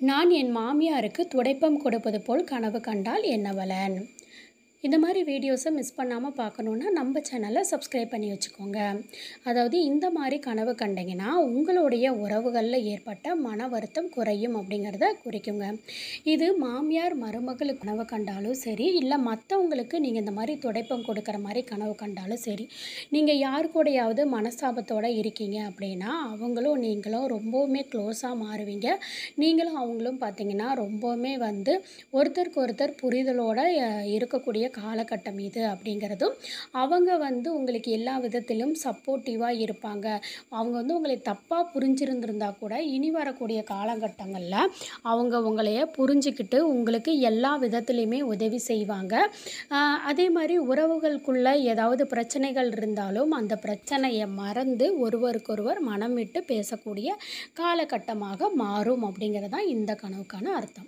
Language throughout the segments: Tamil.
நான் என் மாமியாருக்கு துடைப்பம் கொடுப்பது போல் கனவு கண்டால் என்ன பலன் இந்த மாதிரி வீடியோஸை மிஸ் பண்ணாமல் பார்க்கணுன்னா நம்ம சேனலை சப்ஸ்கிரைப் பண்ணி வச்சுக்கோங்க அதாவது இந்த மாதிரி கனவு கண்டிங்கன்னா உங்களுடைய உறவுகளில் ஏற்பட்ட மன வருத்தம் குறையும் அப்படிங்கிறத குறிக்குங்க இது மாமியார் மருமகளுக்கு கனவு கண்டாலும் சரி இல்லை மற்றவங்களுக்கு நீங்கள் இந்த மாதிரி துடைப்பம் கொடுக்குற மாதிரி கனவு கண்டாலும் சரி நீங்கள் யார் கூடயாவது மனஸ்தாபத்தோடு இருக்கீங்க அப்படின்னா அவங்களும் நீங்களும் ரொம்பவுமே க்ளோஸாக மாறுவீங்க நீங்களும் அவங்களும் பார்த்தீங்கன்னா ரொம்பவுமே வந்து ஒருத்தருக்கு ஒருத்தர் புரிதலோட அஹ், இருக்கக்கூடிய காலகட்டம் இது அப்படிங்கிறதும் அவங்க வந்து உங்களுக்கு எல்லா விதத்திலும் சப்போர்ட்டிவாக இருப்பாங்க அவங்க வந்து உங்களை தப்பாக புரிஞ்சிருந்திருந்தா கூட இனி வரக்கூடிய காலகட்டங்களில் அவங்க உங்களைய புரிஞ்சுக்கிட்டு உங்களுக்கு எல்லா விதத்துலையுமே உதவி செய்வாங்க ஆஹ், அதே மாதிரி உறவுகளுக்குள்ள ஏதாவது பிரச்சனைகள் இருந்தாலும் அந்த பிரச்சனையை மறந்து ஒருவருக்கொருவர் மனம் விட்டு பேசக்கூடிய காலகட்டமாக மாறும் அப்படிங்கிறது தான் இந்த கனவுக்கான அர்த்தம்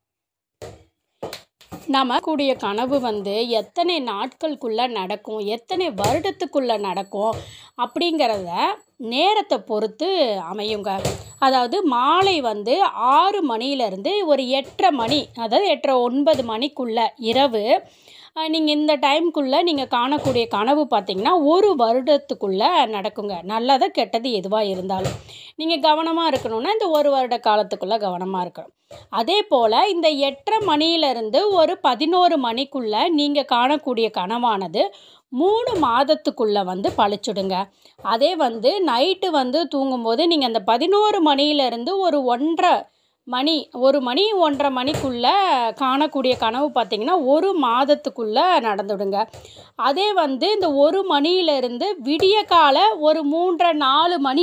நம்ம கூடிய கனவு வந்து எத்தனை நாட்களுக்குள்ளே நடக்கும் எத்தனை வருடத்துக்குள்ளே நடக்கும் அப்படிங்கிறத நேரத்தை பொறுத்து அமையுங்க அதாவது மாலை வந்து ஆறு மணியிலேருந்து ஒரு எட்டரை மணி அதாவது எட்டரை ஒன்பது மணிக்குள்ளே இரவு நீங்கள் இந்த டைம்குள்ளே நீங்கள் காணக்கூடிய கனவு பார்த்தீங்கன்னா ஒரு வருடத்துக்குள்ளே நடக்குங்க நல்லது கெட்டது எதுவாக இருந்தாலும் நீங்கள் கவனமாக இருக்கணும்னா இந்த ஒரு வருட காலத்துக்குள்ளே கவனமாக இருக்கணும் அதே போல் இந்த எட்டரை மணியிலிருந்து ஒரு பதினோரு மணிக்குள்ளே நீங்கள் காணக்கூடிய கனவானது மூணு மாதத்துக்குள்ளே வந்து பழிச்சுடுங்க அதே வந்து நைட்டு வந்து தூங்கும்போது நீங்கள் அந்த பதினோரு மணியிலிருந்து ஒரு ஒன்றரை மணி ஒரு மணி ஒன்றரை மணிக்குள்ளே காணக்கூடிய கனவு பார்த்திங்கன்னா ஒரு மாதத்துக்குள்ளே நடந்துடுங்க அதே வந்து இந்த ஒரு மணியிலிருந்து விடிய கால ஒரு மூன்றரை நாலு மணி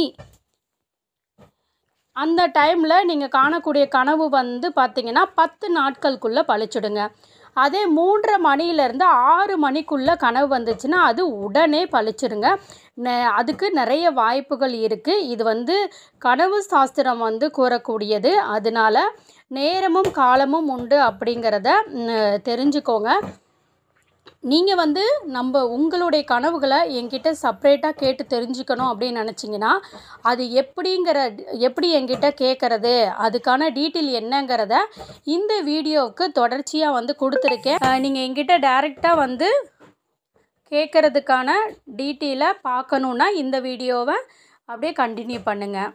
அந்த டைமில் நீங்கள் காணக்கூடிய கனவு வந்து பார்த்தீங்கன்னா பத்து நாட்களுக்குள்ளே பழிச்சுடுங்க அதே மூன்றரை மணியிலேருந்து ஆறு மணிக்குள்ளே கனவு வந்துச்சுன்னா அது உடனே பழிச்சிடுங்க நெ- அதுக்கு நிறைய வாய்ப்புகள் இருக்குது இது வந்து கனவு சாஸ்திரம் வந்து கூறக்கூடியது அதனால நேரமும் காலமும் உண்டு அப்படிங்கிறத ம், தெரிஞ்சுக்கோங்க நீங்கள் வந்து நம்ம உங்களுடைய கனவுகளை என்கிட்ட செப்ரேட்டாக கேட்டு தெரிஞ்சுக்கணும் அப்படின்னு நினச்சிங்கன்னா அது எப்படிங்கிற எப்படி என்கிட்ட கேட்குறது அதுக்கான டீட்டெயில் என்னங்கிறத இந்த வீடியோவுக்கு தொடர்ச்சியாக வந்து கொடுத்துருக்கேன் நீங்கள் என்கிட்ட டைரெக்டாக வந்து கேட்குறதுக்கான டீட்டெயிலை பார்க்கணுன்னா இந்த வீடியோவை அப்படியே கண்டினியூ பண்ணுங்கள்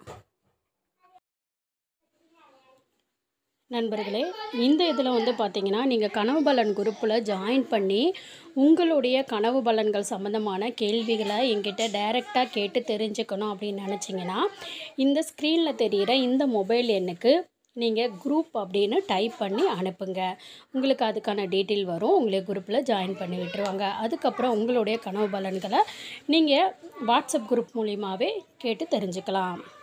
நண்பர்களே இந்த இதில் வந்து பார்த்தீங்கன்னா நீங்கள் கனவு பலன் குரூப்பில் ஜாயின் பண்ணி உங்களுடைய கனவு பலன்கள் சம்மந்தமான கேள்விகளை எங்கிட்ட டைரெக்டாக கேட்டு தெரிஞ்சுக்கணும் அப்படின்னு நினச்சிங்கன்னா இந்த ஸ்க்ரீனில் தெரிகிற இந்த மொபைல் எண்ணுக்கு நீங்கள் குரூப் அப்படின்னு டைப் பண்ணி அனுப்புங்க உங்களுக்கு அதுக்கான டீட்டெயில் வரும் உங்களை குரூப்பில் ஜாயின் பண்ணி விட்டுருவாங்க அதுக்கப்புறம் உங்களுடைய கனவு பலன்களை நீங்கள் வாட்ஸ்அப் குரூப் மூலியமாகவே கேட்டு தெரிஞ்சுக்கலாம்